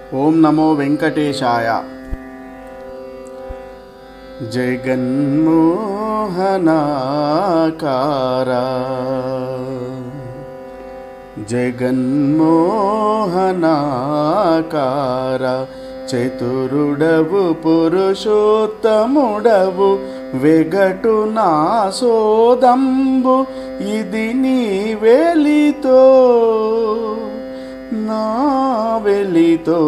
ఓం నమో వెంకటేశాయ జగన్మోహనాకార జగన్మోహనాకార చతురుడవు పురుషోత్తముడవు వెగటు నా సోదంబు ఇది నీ వెలితో నా వెలితో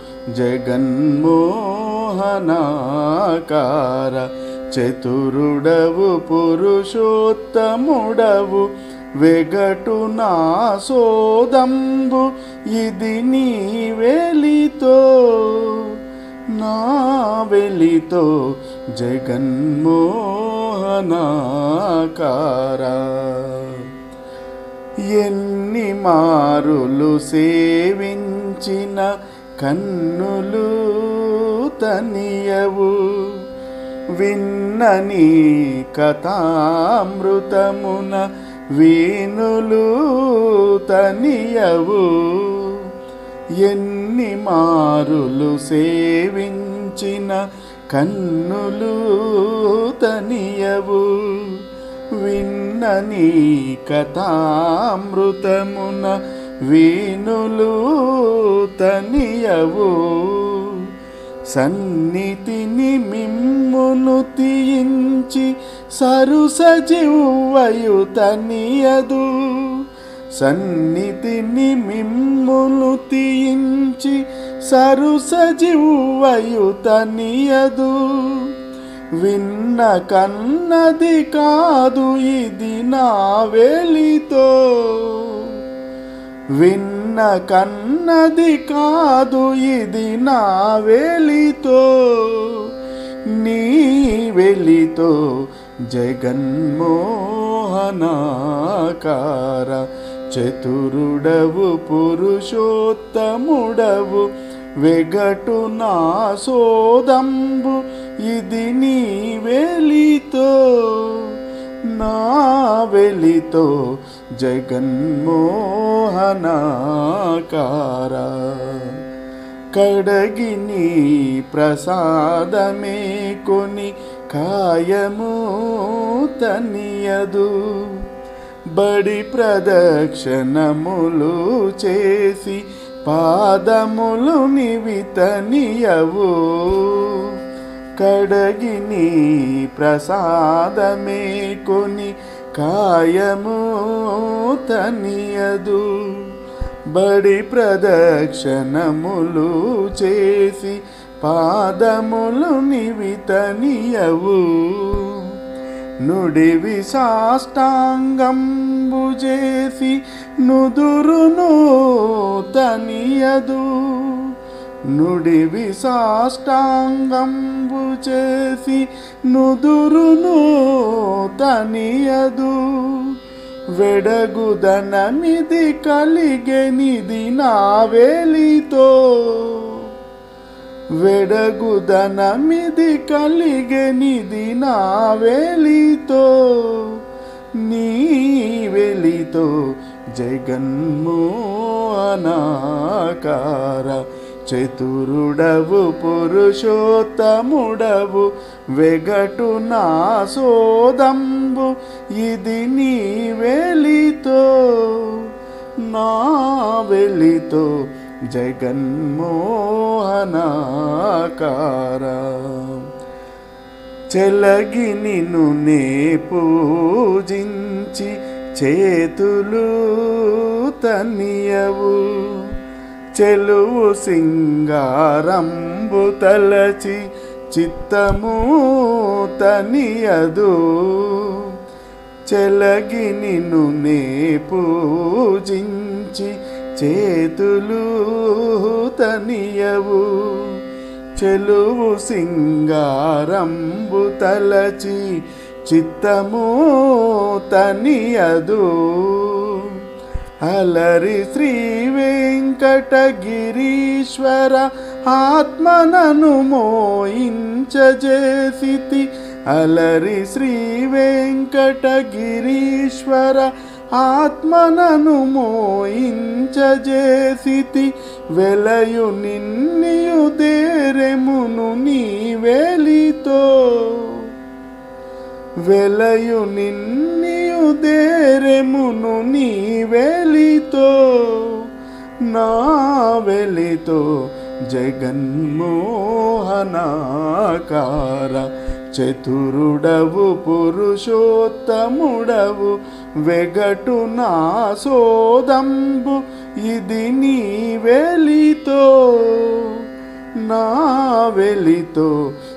జగన్మోహనాకార చతురుడవు పురుషోత్తముడవు వెగటు నా సోదంబు ఇది నీ వెలితో నా వెలితో జగన్మోహనాకార ఎన్ని మారులు సేవించిన కన్నులు తనియవు విన్నని కథామృతమున వీణులు తనియవు ఎన్ని మారులు సేవించిన కన్నులు తనియవు విన్నని కథామృతమున వీణులు తనియవు సన్నితిని మిమ్మును తీయించి సరుసజివ్వయు తనియదు సన్నితిని మిమ్మును తీయించి సరుసజివ్వయు తనియదు విన్న కన్నది కాదు ఇది నా వేలితో విన్న కన్నది కాదు ఇది నా వేలితో నీ వెలితో జగన్మోహనాకార చతురుడవు పురుషోత్తముడవు వెగటు నా సోదంబు ఇది నీ వెలితో నా వెలితో జగన్మోహనాకార కడగి నీ ప్రసాదమే కొని కాయము తనియదు బడి ప్రదక్షిణములు చేసి పాదములు నివితనియవు కడగి నీ ప్రసాదమే కొని కాయము తనియదు బడి ప్రదక్షిణములు చేసి పాదములు నివితనియవు నుడివి సాష్టాంగంబు చేసి నుదురును తనియదు నుడివి సాష్టాంగంబు చేసి నుదురును తనియదు వెడగుదనమిది కలిగెనిది నా వేలితో వెడగుదనమిది కలిగెనిది నా వేలితో నీ వెలితో జగన్మోహనాకార చతురుడవు పురుషోత్తముడవు వెగటు నా సోదంబు ఇది నీ వెలితో నా వెలితో జగన్మోహనాకార చెలగి నిన్ను నే పూజించి చేతులు తనియవు చెలువు సింగారంబు తలచి చిత్తము తనియదు చెలగి నిన్ను నే పూజించి చేతులు తనియవు చెలువు సింగారంబు తలచి చిత్తము తనియదు అలరి శ్రీ వెంకటగిరీశ్వర ఆత్మనను మోయించజేసితి అలరి శ్రీ వెంకటగిరీశ్వర ఆత్మనను మోయించజేసితి వెలయు నిన్నియు దేరెమును నీ వేలితో వెలయు నిన్నియు దేరెమును నీ వేలితో నా వెలితో జగన్మోహనాకార చతురుడవు పురుషోత్తముడవు వెగటు నా సోదంబు ఇది నీ వెలితో నా వెలితో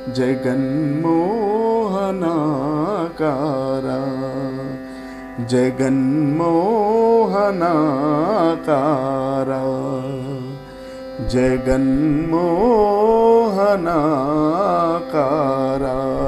జగన్మోహనాకార జగన్మోహనాకార జగన్మోహనాకార